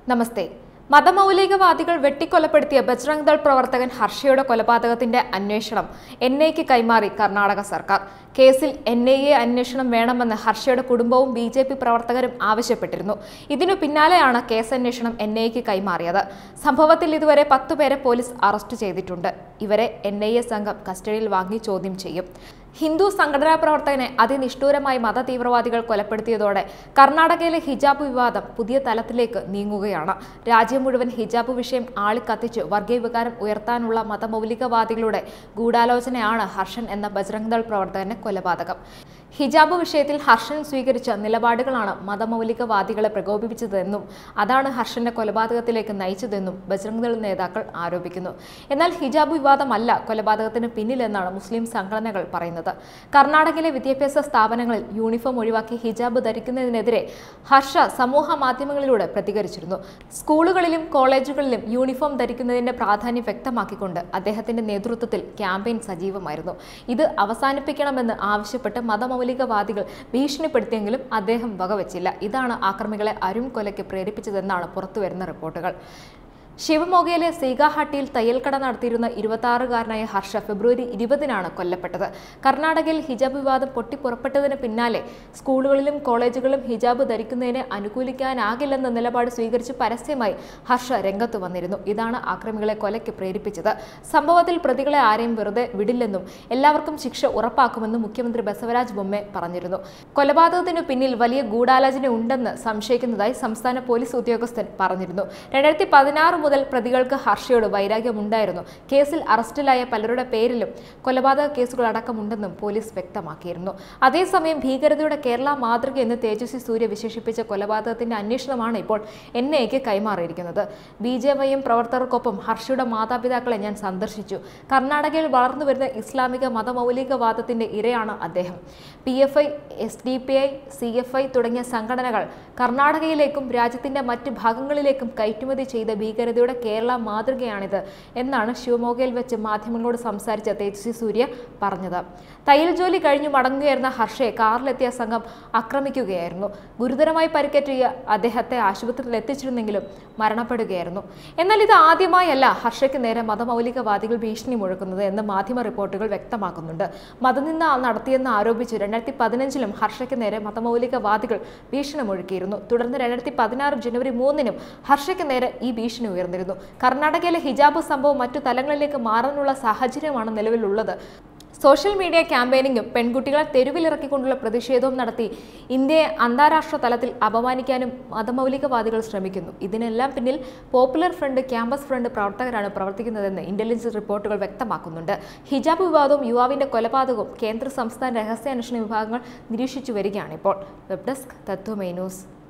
നമസ്തേ മതമൗലികവാദികൾ വെട്ടിക്കൊലപ്പെടുത്തിയ ബജ്രംഗ് ദൾ പ്രവർത്തകൻ ഹർഷയുടെ കൊലപാതകത്തിന്റെ അന്വേഷണം എൻ ഐക്ക് കൈമാറി കർണാടക സർക്കാർ കേസിൽ എൻ ഐ എ അന്വേഷണം വേണമെന്ന് ഹർഷയുടെ കുടുംബവും ബി ജെ പി പ്രവർത്തകരും ആവശ്യപ്പെട്ടിരുന്നു ഇതിനു പിന്നാലെയാണ് കേസന്വേഷണം എൻ ഐക്ക് കൈമാറിയത് സംഭവത്തിൽ ഇതുവരെ പത്തുപേരെ പോലീസ് അറസ്റ്റ് ചെയ്തിട്ടുണ്ട് ഇവരെ എൻ ഐ എ സംഘം കസ്റ്റഡിയിൽ വാങ്ങി ചോദ്യം ചെയ്യും ഹിന്ദു സംഘടനാ പ്രവർത്തകനെ അതിനിഷ്ഠൂരമായി മതതീവ്രവാദികൾ കൊലപ്പെടുത്തിയതോടെ കർണാടകയിലെ ഹിജാബ് വിവാദം പുതിയ തലത്തിലേക്ക് നീങ്ങുകയാണ് രാജ്യം മുഴുവൻ ഹിജാബ് വിഷയം ആളിക്കത്തിച്ച് വർഗീയ വികാരം ഉയർത്താനുള്ള മതമൗലികവാദികളുടെ ഗൂഢാലോചനയാണ് ഹർഷൻ എന്ന ബജ്രംഗ് ദൾ പ്രവർത്തകന്റെ കൊലപാതകം ഹിജാബ് വിഷയത്തിൽ ഹർഷൻ സ്വീകരിച്ച നിലപാടുകളാണ് മതമൗലികവാദികളെ പ്രകോപിപ്പിച്ചതെന്നും അതാണ് ഹർഷന്റെ കൊലപാതകത്തിലേക്ക് നയിച്ചതെന്നും ബജ്രംഗ് ദൾ നേതാക്കൾ ആരോപിക്കുന്നു എന്നാൽ ഹിജാബ് വിവാദമല്ല കൊലപാതകത്തിന് പിന്നിലെന്നാണ് മുസ്ലിം സംഘടനകൾ പറയുന്നത് കർണാടകയിലെ വിദ്യാഭ്യാസ സ്ഥാപനങ്ങളിൽ യൂണിഫോം ഒഴിവാക്കി ഹിജാബ് ധരിക്കുന്നതിനെതിരെ ഹർഷ സമൂഹ മാധ്യമങ്ങളിലൂടെ പ്രതികരിച്ചിരുന്നു സ്കൂളുകളിലും കോളേജുകളിലും യൂണിഫോം ധരിക്കുന്നതിന്റെ പ്രാധാന്യം വ്യക്തമാക്കിക്കൊണ്ട് അദ്ദേഹത്തിന്റെ നേതൃത്വത്തിൽ ക്യാമ്പയിൻ സജീവമായിരുന്നു ഇത് അവസാനിപ്പിക്കണമെന്ന് ആവശ്യപ്പെട്ട് മതമൗലികവാദികൾ ഭീഷണിപ്പെടുത്തിയെങ്കിലും അദ്ദേഹം വകവെച്ചില്ല ഇതാണ് ആക്രമികളെ അരും കൊലയ്ക്ക് പ്രേരിപ്പിച്ചതെന്നാണ് പുറത്തുവരുന്ന റിപ്പോർട്ടുകൾ ശിവമോഗയിലെ സീഗാഹട്ടിയിൽ തയ്യൽക്കട നടത്തിയിരുന്ന ഇരുപത്തിയാറുകാരനായ ഹർഷ ഫെബ്രുവരി ഇരുപതിനാണ് കൊല്ലപ്പെട്ടത് കർണാടകയിൽ ഹിജാബ് വിവാദം പൊട്ടിപ്പുറപ്പെട്ടതിന് പിന്നാലെ സ്കൂളുകളിലും കോളേജുകളിലും ഹിജാബ് ധരിക്കുന്നതിനെ അനുകൂലിക്കാനാകില്ലെന്ന നിലപാട് സ്വീകരിച്ച് പരസ്യമായി ഹർഷ രംഗത്ത് വന്നിരുന്നു ഇതാണ് ആക്രമികളെ കൊലയ്ക്ക് പ്രേരിപ്പിച്ചത് സംഭവത്തിൽ പ്രതികളെ ആരെയും വെറുതെ വിടില്ലെന്നും എല്ലാവർക്കും ശിക്ഷ ഉറപ്പാക്കുമെന്നും മുഖ്യമന്ത്രി ബസവരാജ് ബൊമ്മെ പറഞ്ഞിരുന്നു കൊലപാതകത്തിനു പിന്നിൽ വലിയ ഗൂഢാലോചന ഉണ്ടെന്ന് സംശയിക്കുന്നതായി സംസ്ഥാന പോലീസ് ഉദ്യോഗസ്ഥൻ പറഞ്ഞിരുന്നു രണ്ടായിരത്തി പതിനാറ് മുതൽ പ്രതികൾക്ക് ഹർഷയോട് വൈരാഗ്യമുണ്ടായിരുന്നു കേസിൽ അറസ്റ്റിലായ പലരുടെ പേരിലും കൊലപാതക കേസുകൾ അടക്കമുണ്ടെന്നും പോലീസ് വ്യക്തമാക്കിയിരുന്നു അതേസമയം ഭീകരതയുടെ കേരള മാതൃക എന്ന് തേജസ്വി സൂര്യ വിശേഷിപ്പിച്ച കൊലപാതകത്തിന്റെ അന്വേഷണമാണ് ഇപ്പോൾ എൻ ഐക്ക് കൈമാറിയിരിക്കുന്നത് ബി ജെ വൈഎം പ്രവർത്തകർക്കൊപ്പം ഹർഷയുടെ മാതാപിതാക്കളെ ഞാൻ സന്ദർശിച്ചു കർണാടകയിൽ വളർന്നു വരുന്ന ഇസ്ലാമിക മതമൗലികവാദത്തിന്റെ ഇരയാണ് അദ്ദേഹം P F I S D P I C F I തുടങ്ങിയ സംഘടനകൾ കർണാടകയിലേക്കും രാജ്യത്തിന്റെ മറ്റ് ഭാഗങ്ങളിലേക്കും കയറ്റുമതി ചെയ്ത ഭീകരതയുടെ കേരള മാതൃകയാണിത് എന്നാണ് ശിവമോഗയിൽ വെച്ച് മാധ്യമങ്ങളോട് സംസാരിച്ച തേജസ്വി സൂര്യ പറഞ്ഞത് തയ്യൽ ജോലി കഴിഞ്ഞു മടങ്ങുകയായിരുന്ന ഹർഷയെ കാറിലെത്തിയ സംഘം ആക്രമിക്കുകയായിരുന്നു ഗുരുതരമായി പരിക്കേറ്റിയ അദ്ദേഹത്തെ ആശുപത്രിയിൽ എത്തിച്ചിരുന്നെങ്കിലും മരണപ്പെടുകയായിരുന്നു എന്നാൽ ഇത് ആദ്യമായല്ല ഹർഷയ്ക്ക് നേരെ മതമൗലികവാദികൾ ഭീഷണി മുഴക്കുന്നത് എന്ന് മാധ്യമ റിപ്പോർട്ടുകൾ വ്യക്തമാക്കുന്നുണ്ട് മതനിന്ദ നടത്തിയെന്ന് ആരോപിച്ച് രണ്ടായിരത്തി പതിനഞ്ചിലും ഹർഷയ്ക്ക് നേരെ മതമൗലികവാദികൾ ഭീഷണി മുഴക്കിയിരുന്നു തുടർന്ന് രണ്ടായിരത്തി പതിനാറ് ജനുവരി മൂന്നിനും ഹർഷയ്ക്ക് നേരെ ഈ ഭീഷണി ഉയർന്നിരുന്നു കർണാടകയിലെ ഹിജാബ് സംഭവം മറ്റു തലങ്ങളിലേക്ക് മാറാനുള്ള സാഹചര്യമാണ് നിലവിലുള്ളത് സോഷ്യൽ മീഡിയ ക്യാമ്പയിനിങ്ങും പെൺകുട്ടികളെ തെരുവിലിറക്കിക്കൊണ്ടുള്ള പ്രതിഷേധവും നടത്തി ഇന്ത്യയെ അന്താരാഷ്ട്ര തലത്തിൽ അപമാനിക്കാനും മതമൗലികവാദികൾ ശ്രമിക്കുന്നു ഇതിനെല്ലാം പിന്നിൽ പോപ്പുലർ ഫ്രണ്ട് ക്യാമ്പസ് ഫ്രണ്ട് പ്രവർത്തകരാണ് പ്രവർത്തിക്കുന്നതെന്ന് ഇന്റലിജൻസ് റിപ്പോർട്ടുകൾ വ്യക്തമാക്കുന്നുണ്ട് ഹിജാബ് വിവാദവും യുവാവിന്റെ കൊലപാതകവും കേന്ദ്ര സംസ്ഥാന രഹസ്യാന്വേഷണ വിഭാഗങ്ങൾ നിരീക്ഷിച്ചു വരികയാണ് ഇപ്പോൾ വെബ് ഡെസ്ക് തത്വമൈ ന്യൂസ്